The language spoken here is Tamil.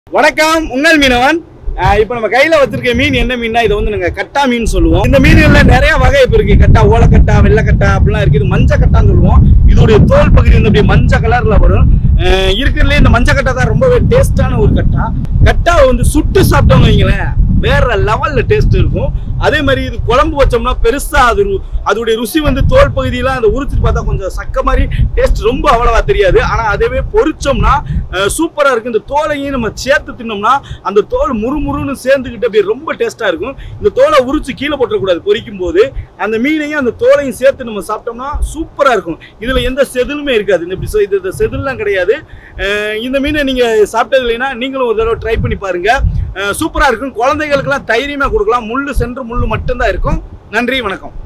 வணக்கம் உங்கள் மீனவன் ஆஹ் இப்போ நம்ம கையில வச்சிருக்க மீன் என்ன மீன்னா இதை வந்து நாங்க கட்டா மீன் சொல்லுவோம் இந்த மீன்கள்ல நிறைய வகை இப்ப இருக்கு கட்டா ஓலக்கட்டா வெள்ளக்கட்டா அப்படிலாம் இருக்கு இது மஞ்ச கட்டான்னு சொல்லுவோம் இதோடைய தோல் பகுதி வந்து அப்படியே மஞ்சள் கலர்ல வரும் ஆஹ் இருக்கிறதுலே இந்த மஞ்சள் கட்டா தான் ரொம்பவே டேஸ்டான ஒரு கட்டா கட்டாவை வந்து சுட்டு சாப்பிட்டோம்னு வைங்களேன் வேற லெவல்ல டேஸ்ட் இருக்கும் அதே மாதிரி இது குழம்பு வச்சோம்னா பெருசா அது ரு- அதோடைய ருசி வந்து தோல் பகுதியெல்லாம் அந்த உரிச்சிட்டு பார்த்தா கொஞ்சம் சக்க மாதிரி டேஸ்ட் ரொம்ப அவ்வளவா தெரியாது ஆனா அதேவே பொரிச்சோம்னா அஹ், சூப்பரா இருக்கு இந்த தோலையும் நம்ம சேர்த்து தின்னோம்னா அந்த தோல் முறுமுறுன்னு சேர்ந்துக்கிட்டு அப்படியே ரொம்ப டேஸ்டா இருக்கும் இந்த தோலை உரிச்சு கீழே போட்டுறக்கூடாது பொரிக்கும் போது அந்த மீனையும் அந்த தோலையும் சேர்த்து நம்ம சாப்பிட்டோம்னா சூப்பரா இருக்கும் இதுல எந்த செதிலுமே இருக்காது இந்த இப்படி சொ- இது இந்த செதில்லாம் கிடையாது அஹ், இந்த மீனை நீங்க சாப்பிட்டது இல்லைன்னா நீங்களும் ஒரு தடவை ட்ரை பண்ணி பாருங்க அஹ், சூப்பரா இருக்கும் குழந்தைகளுக்கெல்லாம் தைரியமா கொடுக்கலாம் முள்ளு சென்று முள்ளு மட்டும்தான் இருக்கும் நன்றி வணக்கம்